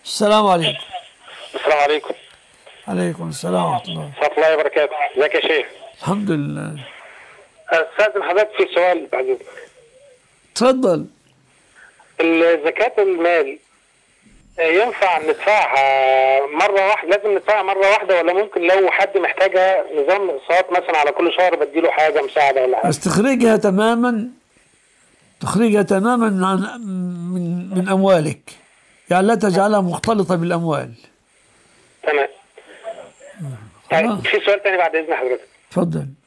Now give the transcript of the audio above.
السلام عليكم السلام عليكم عليكم السلام ورحمة الله ورحمة الله وبركاته ازيك يا شيخ الحمد لله استاذن حضرتك في سؤال بعد إذنك. تفضل زكاة المال آه، ينفع ندفعها مرة واحدة لازم ندفعها مرة واحدة ولا ممكن لو حد محتاجها نظام اقساط مثلا على كل شهر بديله حاجة مساعدة ولا حاجة بس تخرجها تماما تخرجها تماما عن من من أموالك يعني لا تجعلها مختلطة بالأموال تمام خلاص طيب في سؤال تاني بعد إذن حضرتك تفضل